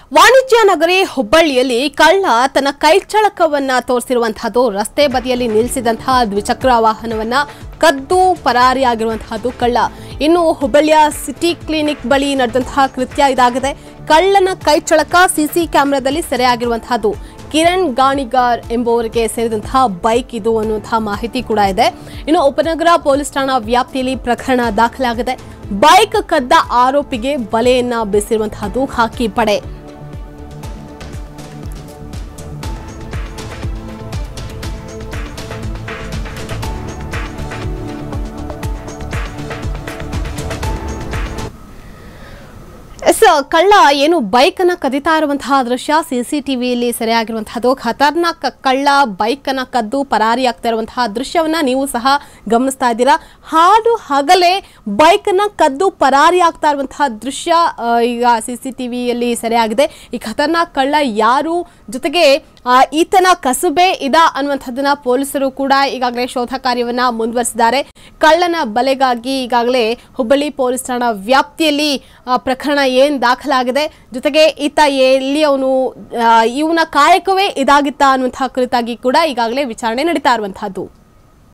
ವಾಣಿಜ್ಯ ನಗರಿ ಹುಬ್ಬಳ್ಳಿಯಲ್ಲಿ ಕಳ್ಳ ತನ್ನ ಕೈಚಳಕವನ್ನ ತೋರಿಸಿರುವಂತಹದ್ದು ರಸ್ತೆ ಬದಿಯಲ್ಲಿ ನಿಲ್ಲಿಸಿದಂತಹ ದ್ವಿಚಕ್ರ ವಾಹನವನ್ನ ಕದ್ದು ಪರಾರಿಯಾಗಿರುವಂತಹದ್ದು ಕಳ್ಳ ಇನ್ನು ಹುಬ್ಬಳ್ಳಿಯ ಸಿಟಿ ಕ್ಲಿನಿಕ್ ಬಳಿ ನಡೆದಂತಹ ಕೃತ್ಯ ಇದಾಗಿದೆ ಕಳ್ಳನ ಕೈಚಳಕ ಸಿಸಿ ಕ್ಯಾಮೆರಾದಲ್ಲಿ ಸೆರೆಯಾಗಿರುವಂತಹದ್ದು ಕಿರಣ್ ಗಾಣಿಗಾರ್ ಎಂಬುವರಿಗೆ ಸೇರಿದಂತಹ ಬೈಕ್ ಇದು ಅನ್ನುವಂತಹ ಮಾಹಿತಿ ಕೂಡ ಇದೆ ಇನ್ನು ಉಪನಗರ ಪೊಲೀಸ್ ಠಾಣಾ ವ್ಯಾಪ್ತಿಯಲ್ಲಿ ಪ್ರಕರಣ ದಾಖಲಾಗಿದೆ ಬೈಕ್ ಕದ್ದ ಆರೋಪಿಗೆ ಬಲೆಯನ್ನ ಬೀಸಿರುವಂತಹದ್ದು ಖಾಕಿ ಪಡೆ ಎಸ್ ಕಳ್ಳ ಏನು ಬೈಕ್ ಅನ್ನ ಕದಿತಾ ಇರುವಂತಹ ದೃಶ್ಯ ಸಿಸಿಟಿವಿಯಲ್ಲಿ ಸೆರೆಯಾಗಿರುವಂತಹದ್ದು ಖತರ್ನಾಕ್ ಕಳ್ಳ ಬೈಕ್ ಅನ್ನ ಕದ್ದು ಪರಾರಿಯಾಗ್ತಾ ಇರುವಂತಹ ದೃಶ್ಯವನ್ನ ನೀವು ಸಹ ಗಮನಿಸ್ತಾ ಇದ್ದೀರಾ ಹಾಡು ಹಗಲೇ ಬೈಕ್ ಅನ್ನ ಕದ್ದು ಪರಾರಿ ಆಗ್ತಾ ಇರುವಂತಹ ದೃಶ್ಯ ಆ, ಈಗ ಸಿಸಿಟಿವಿಯಲ್ಲಿ ಸೆರೆಯಾಗಿದೆ ಈ ಖತರ್ನಾಕ್ ಕಳ್ಳ ಯಾರು ಜೊತೆಗೆ ಆ, ಈತನ ಕಸುಬೆ ಇದ ಅನ್ನುವಂಥದ್ದನ್ನ ಪೊಲೀಸರು ಕೂಡ ಈಗಾಗಲೇ ಶೋಧ ಕಾರ್ಯವನ್ನ ಮುಂದುವರಿಸಿದ್ದಾರೆ ಕಳ್ಳನ ಬಲೆಗಾಗಿ ಈಗಾಗಲೇ ಹುಬ್ಬಳ್ಳಿ ಪೊಲೀಸ್ ಠಾಣಾ ವ್ಯಾಪ್ತಿಯಲ್ಲಿ ಆ, ಪ್ರಕರಣ ಏನ್ ದಾಖಲಾಗಿದೆ ಜೊತೆಗೆ ಈತ ಎಲ್ಲಿ ಅವನು ಇವನ ಕಾಯಕವೇ ಇದಾಗಿತ್ತ ಅನ್ನುವಂತಹ ಕುರಿತಾಗಿ ಕೂಡ ಈಗಾಗಲೇ ವಿಚಾರಣೆ ನಡೀತಾ ಇರುವಂತಹದ್ದು